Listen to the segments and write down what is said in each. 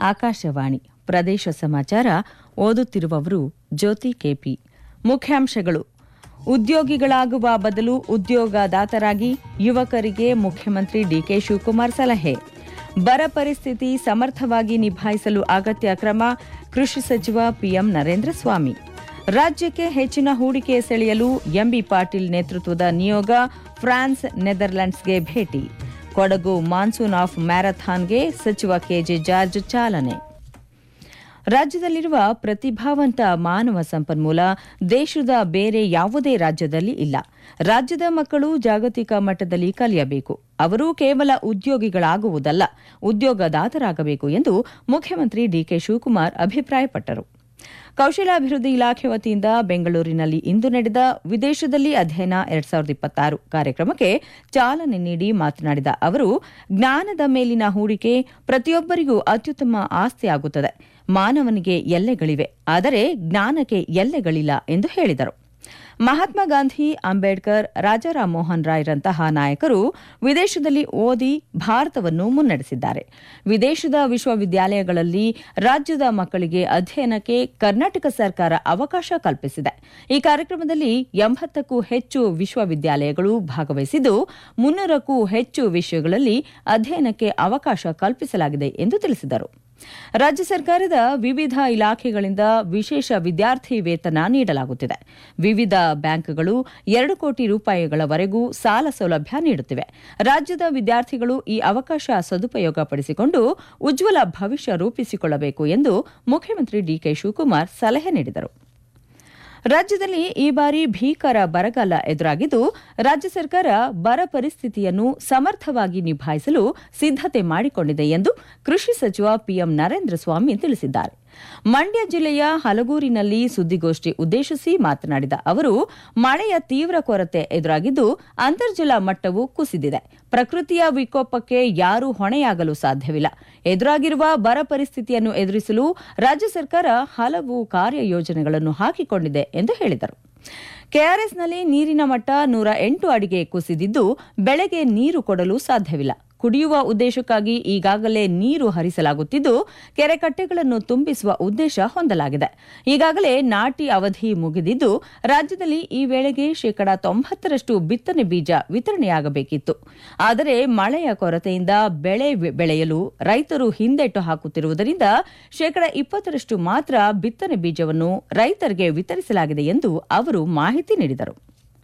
ಆಕಾಶವಾಣಿ ಪ್ರದೇಶ ಸಮಾಚಾರ ಓದುತ್ತಿರುವವರು ಜ್ಯೋತಿ ಕೆಪಿ ಮುಖ್ಯಾಂಶಗಳು ಉದ್ಯೋಗಿಗಳಾಗುವ ಬದಲು ಉದ್ಯೋಗದಾತರಾಗಿ ಯುವಕರಿಗೆ ಮುಖ್ಯಮಂತ್ರಿ ಡಿಕೆ ಶಿವಕುಮಾರ್ ಸಲಹೆ ಬರ ಪರಿಸ್ಥಿತಿ ಸಮರ್ಥವಾಗಿ ನಿಭಾಯಿಸಲು ಅಗತ್ಯ ಕ್ರಮ ಕೃಷಿ ಸಚಿವ ಪಿಎಂ ನರೇಂದ್ರ ಸ್ವಾಮಿ ರಾಜ್ಯಕ್ಕೆ ಹೆಚ್ಚಿನ ಹೂಡಿಕೆ ಸೆಳೆಯಲು ಎಂಬಿ ಪಾಟೀಲ್ ನೇತೃತ್ವದ ನಿಯೋಗ ಫ್ರಾನ್ಸ್ ನೆದರ್ಲೆಂಡ್ಸ್ಗೆ ಭೇಟಿ ಕೊಡಗು ಮಾನ್ಸೂನ್ ಆಫ್ ಮ್ಯಾರಥಾನ್ಗೆ ಸಚಿವ ಕೆಜೆ ಜಾರ್ಜ್ ಚಾಲನೆ ರಾಜ್ಯದಲ್ಲಿರುವ ಪ್ರತಿಭಾವಂತ ಮಾನವ ಸಂಪನ್ಮೂಲ ದೇಶದ ಬೇರೆ ಯಾವುದೇ ರಾಜ್ಯದಲ್ಲಿ ಇಲ್ಲ ರಾಜ್ಯದ ಮಕ್ಕಳು ಜಾಗತಿಕ ಮಟ್ಟದಲ್ಲಿ ಕಲಿಯಬೇಕು ಅವರು ಕೇವಲ ಉದ್ಯೋಗಿಗಳಾಗುವುದಲ್ಲ ಉದ್ಯೋಗದಾತರಾಗಬೇಕು ಎಂದು ಮುಖ್ಯಮಂತ್ರಿ ಡಿಕೆ ಶಿವಕುಮಾರ್ ಅಭಿಪ್ರಾಯಪಟ್ಟರು ಕೌಶಲಾಭಿವೃದ್ಧಿ ಇಲಾಖೆ ವತಿಯಿಂದ ಬೆಂಗಳೂರಿನಲ್ಲಿ ಇಂದು ನಡೆದ ವಿದೇಶದಲ್ಲಿ ಅಧ್ಯಯನ ಎರಡ್ ಸಾವಿರದ ಇಪ್ಪತ್ತಾರು ಕಾರ್ಯಕ್ರಮಕ್ಕೆ ಚಾಲನೆ ನೀಡಿ ಮಾತನಾಡಿದ ಅವರು ಜ್ಞಾನದ ಮೇಲಿನ ಹೂಡಿಕೆ ಪ್ರತಿಯೊಬ್ಬರಿಗೂ ಅತ್ಯುತ್ತಮ ಆಸ್ತಿಯಾಗುತ್ತದೆ ಮಾನವನಿಗೆ ಎಲ್ಲೆಗಳಿವೆ ಆದರೆ ಜ್ಞಾನಕ್ಕೆ ಎಲ್ಲೆಗಳಿಲ್ಲ ಎಂದು ಹೇಳಿದರು ಮಹಾತ್ಮ ಗಾಂಧಿ ಅಂಬೇಡ್ಕರ್ ರಾಜಾರಾಮ್ ಮೋಹನ್ ರಾಯ್ರಂತಹ ನಾಯಕರು ವಿದೇಶದಲ್ಲಿ ಓದಿ ಭಾರತವನ್ನು ಮುನ್ನಡೆಸಿದ್ದಾರೆ ವಿದೇಶದ ವಿಶ್ವವಿದ್ಯಾಲಯಗಳಲ್ಲಿ ರಾಜ್ಯದ ಮಕ್ಕಳಿಗೆ ಅಧ್ಯಯನಕ್ಕೆ ಕರ್ನಾಟಕ ಸರ್ಕಾರ ಅವಕಾಶ ಕಲ್ಪಿಸಿದೆ ಈ ಕಾರ್ಯಕ್ರಮದಲ್ಲಿ ಎಂಬತ್ತಕ್ಕೂ ಹೆಚ್ಚು ವಿಶ್ವವಿದ್ಯಾಲಯಗಳು ಭಾಗವಹಿಸಿದ್ದು ಮುನ್ನೂರಕ್ಕೂ ಹೆಚ್ಚು ವಿಷಯಗಳಲ್ಲಿ ಅಧ್ಯಯನಕ್ಕೆ ಅವಕಾಶ ಕಲ್ಪಿಸಲಾಗಿದೆ ಎಂದು ತಿಳಿಸಿದರು ರಾಜ್ಯ ಸರ್ಕಾರದ ವಿವಿಧ ಇಲಾಖೆಗಳಿಂದ ವಿಶೇಷ ವಿದ್ಯಾರ್ಥಿ ವೇತನ ನೀಡಲಾಗುತ್ತಿದೆ ವಿವಿಧ ಬ್ಯಾಂಕ್ಗಳು ಎರಡು ಕೋಟಿ ರೂಪಾಯಿಗಳವರೆಗೂ ಸಾಲ ಸೌಲಭ್ಯ ನೀಡುತ್ತಿವೆ ರಾಜ್ಯದ ವಿದ್ಯಾರ್ಥಿಗಳು ಈ ಅವಕಾಶ ಸದುಪಯೋಗಪಡಿಸಿಕೊಂಡು ಉಜ್ವಲ ಭವಿಷ್ಯ ರೂಪಿಸಿಕೊಳ್ಳಬೇಕು ಎಂದು ಮುಖ್ಯಮಂತ್ರಿ ಡಿಕೆ ಶಿವಕುಮಾರ್ ಸಲಹೆ ನೀಡಿದರು ರಾಜ್ಯದಲ್ಲಿ ಈ ಬಾರಿ ಭೀಕರ ಬರಗಾಲ ಎದುರಾಗಿದ್ದು ರಾಜ್ಯ ಸರ್ಕಾರ ಬರ ಪರಿಸ್ಥಿತಿಯನ್ನು ಸಮರ್ಥವಾಗಿ ನಿಭಾಯಿಸಲು ಸಿದ್ದತೆ ಮಾಡಿಕೊಂಡಿದೆ ಎಂದು ಕೃಷಿ ಸಚಿವ ಪಿಎಂ ನರೇಂದ್ರ ಸ್ವಾಮಿ ತಿಳಿಸಿದ್ದಾರೆ ಮಂಡ್ಯ ಜಿಲ್ಲೆಯ ಹಲಗೂರಿನಲ್ಲಿ ಸುದ್ದಿಗೋಷ್ಠಿ ಉದ್ದೇಶಿಸಿ ಮಾತನಾಡಿದ ಅವರು ಮಳೆಯ ತೀವ್ರ ಕೊರತೆ ಎದುರಾಗಿದ್ದು ಅಂತರ್ಜಲ ಮಟ್ಟವು ಕುಸಿದಿದೆ ಪ್ರಕೃತಿಯ ವಿಕೋಪಕ್ಕೆ ಯಾರೂ ಹೊಣೆಯಾಗಲು ಸಾಧ್ಯವಿಲ್ಲ ಎದುರಾಗಿರುವ ಬರ ಪರಿಸ್ಥಿತಿಯನ್ನು ಎದುರಿಸಲು ರಾಜ್ಯ ಸರ್ಕಾರ ಹಲವು ಕಾರ್ಯಯೋಜನೆಗಳನ್ನು ಹಾಕಿಕೊಂಡಿದೆ ಎಂದು ಹೇಳಿದರು ಕೆಆರ್ಎಸ್ನಲ್ಲಿ ನೀರಿನ ಮಟ್ಟ ನೂರ ಎಂಟು ಅಡಿಗೆ ಕುಸಿದಿದ್ದು ಬೆಳೆಗೆ ನೀರು ಕೊಡಲು ಸಾಧ್ಯವಿಲ್ಲ ಕುಡಿಯುವ ಉದ್ದೇಶಕ್ಕಾಗಿ ಈಗಾಗಲೇ ನೀರು ಹರಿಸಲಾಗುತ್ತಿದ್ದು ಕೆರೆ ಕಟ್ಟೆಗಳನ್ನು ತುಂಬಿಸುವ ಉದ್ದೇಶ ಹೊಂದಲಾಗಿದೆ ಈಗಾಗಲೇ ನಾಟಿ ಅವಧಿ ಮುಗಿದಿದ್ದು ರಾಜ್ಯದಲ್ಲಿ ಈ ವೇಳೆಗೆ ಶೇಕಡಾ ತೊಂಬತ್ತರಷ್ಟು ಬಿತ್ತನೆ ಬೀಜ ವಿತರಣೆಯಾಗಬೇಕಿತ್ತು ಆದರೆ ಮಳೆಯ ಕೊರತೆಯಿಂದ ಬೆಳೆ ಬೆಳೆಯಲು ರೈತರು ಹಿಂದೆಟ್ಟು ಹಾಕುತ್ತಿರುವುದರಿಂದ ಶೇಕಡಾ ಇಪ್ಪತ್ತರಷ್ಟು ಮಾತ್ರ ಬಿತ್ತನೆ ಬೀಜವನ್ನು ರೈತರಿಗೆ ವಿತರಿಸಲಾಗಿದೆ ಎಂದು ಅವರು ಮಾಹಿತಿ ನೀಡಿದರು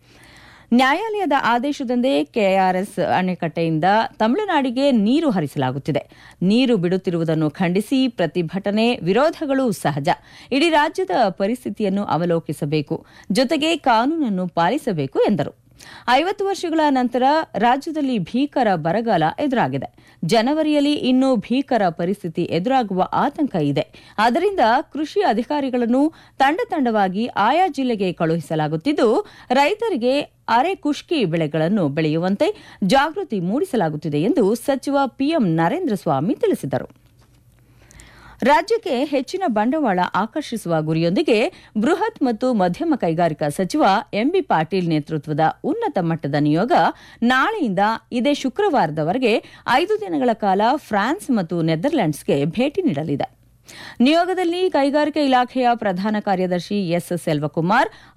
ನ್ಯಾಯಾಲಯದ ಆದೇಶದಂದೇ ಕೆಆರ್ಎಸ್ ಅಣೆಕಟ್ಟೆಯಿಂದ ತಮಿಳುನಾಡಿಗೆ ನೀರು ಹರಿಸಲಾಗುತ್ತಿದೆ ನೀರು ಬಿಡುತ್ತಿರುವುದನ್ನು ಖಂಡಿಸಿ ಪ್ರತಿಭಟನೆ ವಿರೋಧಗಳು ಸಹಜ ಇಡೀ ರಾಜ್ಯದ ಪರಿಸ್ಥಿತಿಯನ್ನು ಅವಲೋಕಿಸಬೇಕು ಜೊತೆಗೆ ಕಾನೂನನ್ನು ಪಾಲಿಸಬೇಕು ಎಂದರು ಐವತ್ತು ವರ್ಷಗಳ ನಂತರ ರಾಜ್ಯದಲ್ಲಿ ಭೀಕರ ಬರಗಾಲ ಎದುರಾಗಿದೆ ಜನವರಿಯಲ್ಲಿ ಇನ್ನೂ ಭೀಕರ ಪರಿಸ್ಥಿತಿ ಎದುರಾಗುವ ಆತಂಕ ಇದೆ ಆದ್ದರಿಂದ ಕೃಷಿ ಅಧಿಕಾರಿಗಳನ್ನು ತಂಡ ತಂಡವಾಗಿ ಆಯಾ ಜಿಲ್ಲೆಗೆ ಕಳುಹಿಸಲಾಗುತ್ತಿದ್ದು ರೈತರಿಗೆ ಅರೆ ಕುಷ್ಕಿ ಬೆಳೆಗಳನ್ನು ಬೆಳೆಯುವಂತೆ ಜಾಗೃತಿ ಮೂಡಿಸಲಾಗುತ್ತಿದೆ ಎಂದು ಸಚಿವ ಪಿಎಂ ನರೇಂದ್ರ ಸ್ವಾಮಿ ತಿಳಿಸಿದರು ರಾಜ್ಯಕ್ಕೆ ಹೆಚ್ಚಿನ ಬಂಡವಾಳ ಆಕರ್ಷಿಸುವ ಗುರಿಯೊಂದಿಗೆ ಬೃಹತ್ ಮತ್ತು ಮಧ್ಯಮ ಕೈಗಾರಿಕಾ ಸಚಿವ ಎಂಬಿ ಪಾಟೀಲ್ ನೇತೃತ್ವದ ಉನ್ನತ ಮಟ್ಟದ ನಿಯೋಗ ನಾಳೆಯಿಂದ ಇದೇ ಶುಕ್ರವಾರದವರೆಗೆ ಐದು ದಿನಗಳ ಕಾಲ ಫ್ರಾನ್ಸ್ ಮತ್ತು ನೆದರ್ಲೆಂಡ್ಸ್ಗೆ ಭೇಟಿ ನೀಡಲಿದೆ ನಿಯೋಗದಲ್ಲಿ ಕೈಗಾರಿಕಾ ಇಲಾಖೆಯ ಪ್ರಧಾನ ಕಾರ್ಯದರ್ಶಿ ಎಸ್ ಸೆಲ್ವಕುಮಾರ್